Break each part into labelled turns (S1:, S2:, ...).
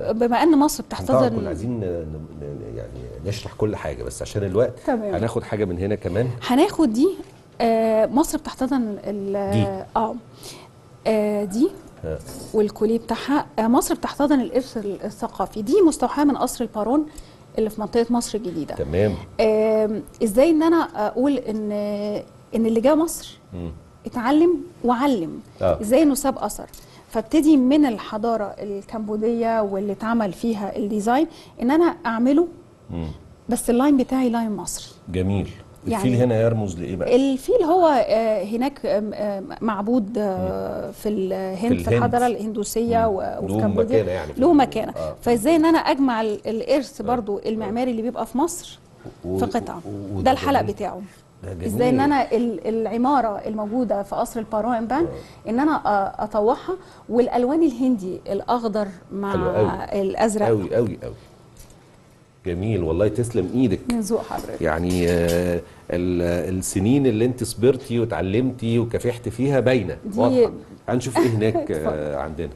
S1: بما ان مصر
S2: طبعا
S1: بتحتضن
S2: كنا عايزين ن- ن- يعني نشرح كل حاجه بس عشان الوقت
S1: تمام.
S2: هناخد حاجه من هنا كمان
S1: هناخد دي آه مصر بتحتضن ال-
S2: دي.
S1: اه آه، دي
S2: ها.
S1: والكوليه بتاعها آه مصر بتحتضن الارث الثقافي دي مستوحاه من قصر البارون اللي في منطقه مصر الجديده
S2: تمام
S1: آم، ازاي ان انا اقول ان ان اللي جه مصر
S2: مم.
S1: اتعلم وعلم
S2: آه.
S1: ازاي انه ساب اثر فابتدي من الحضاره الكمبوديه واللي اتعمل فيها الديزاين ان انا اعمله
S2: مم.
S1: بس اللاين بتاعي لاين مصري
S2: جميل
S1: يعني-
S2: الفيل هنا يرمز لايه بقى
S1: الفيل هو آه، هناك آم، آم، معبود آه، في الهند في
S2: الهند.
S1: الحضاره الهندوسيه
S2: مم.
S1: و-
S2: له
S1: وفي كمبوديا
S2: مكانة يعني في
S1: له
S2: ال-
S1: مكانه
S2: آه.
S1: فازاي ان انا اجمع ال- الارث برضو المعماري اللي بيبقى في مصر
S2: و-
S1: في قطعه
S2: و-
S1: ده
S2: وده
S1: الحلق
S2: جميل.
S1: بتاعه
S2: ده جميل.
S1: ازاي ان انا ال- العماره الموجوده في قصر البارون بان ان انا أ- اطوعها والالوان الهندي الاخضر مع
S2: حلو قوي.
S1: الازرق
S2: قوي قوي قوي جميل والله تسلم ايدك
S1: من ذوق حضرتك
S2: يعني آه، ال- السنين اللي انت صبرتي وتعلمتي وكافحتي فيها باينه
S1: دي-
S2: واضحه هنشوف ايه هناك
S1: اتفضل.
S2: آه، عندنا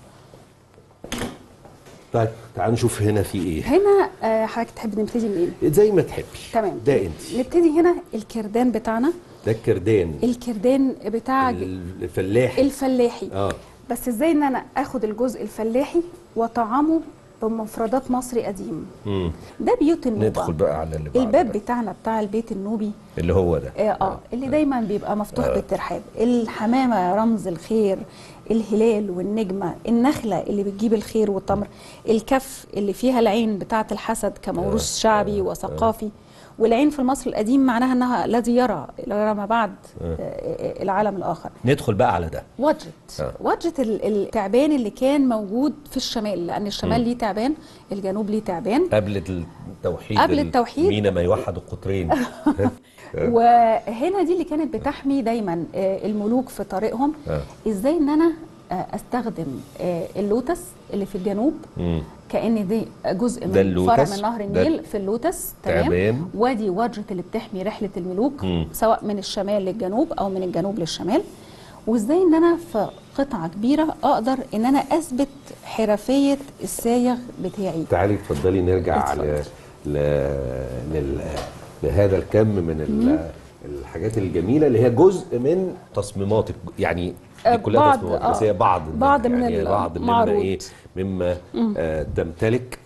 S2: طيب تعالوا نشوف هنا في ايه
S1: هنا آه، حضرتك تحب نبتدي منين
S2: زي ما تحبي
S1: تمام
S2: ده انت
S1: نبتدي هنا الكردان بتاعنا
S2: ده الكردان
S1: الكردان بتاع
S2: الفلاحي
S1: الفلاحي
S2: اه
S1: بس ازاي ان انا اخد الجزء الفلاحي واطعمه بمفردات مصري قديم
S2: مم.
S1: ده بيوت النوبه
S2: ندخل بقى على اللي بعده
S1: الباب
S2: بقى.
S1: بتاعنا بتاع البيت النوبي
S2: اللي هو ده
S1: اه, آه اللي دايما بيبقى مفتوح بالترحاب الحمامه رمز الخير الهلال والنجمه النخله اللي بتجيب الخير والتمر الكف اللي فيها العين بتاعه الحسد كموروث شعبي وثقافي والعين في المصري القديم معناها انها الذي يرى يرى ما بعد آه، آه، العالم الاخر
S2: ندخل بقى على ده
S1: وادجت
S2: آه.
S1: وادجت ال- التعبان اللي كان موجود في الشمال لان الشمال ليه تعبان الجنوب ليه تعبان
S2: قبل التوحيد
S1: قبل التوحيد.
S2: مين ما يوحد القطرين
S1: وهنا دي اللي كانت بتحمي دايما آه، الملوك في طريقهم
S2: آه.
S1: ازاي ان انا آه، استخدم آه، اللوتس اللي في الجنوب
S2: مم.
S1: كان دي جزء
S2: ده
S1: من
S2: اللوتس.
S1: فرع من نهر
S2: ده
S1: النيل في اللوتس تمام
S2: تعبان.
S1: وادي وادجت اللي بتحمي رحله الملوك
S2: مم.
S1: سواء من الشمال للجنوب او من الجنوب للشمال وازاي ان انا في قطعه كبيره اقدر ان انا اثبت حرفيه السايغ بتاعي
S2: تعالي اتفضلي نرجع
S1: اتفضل.
S2: ل... ل... لل... لهذا الكم من ال... الحاجات الجميله اللي هي جزء من تصميماتك يعني
S1: آه،
S2: دي كلها
S1: بعض-
S2: تصميمات
S1: آه،
S2: بس هي بعض
S1: بعض
S2: منها،
S1: من
S2: يعني بعض مما
S1: المعروض.
S2: ايه مما آه تمتلك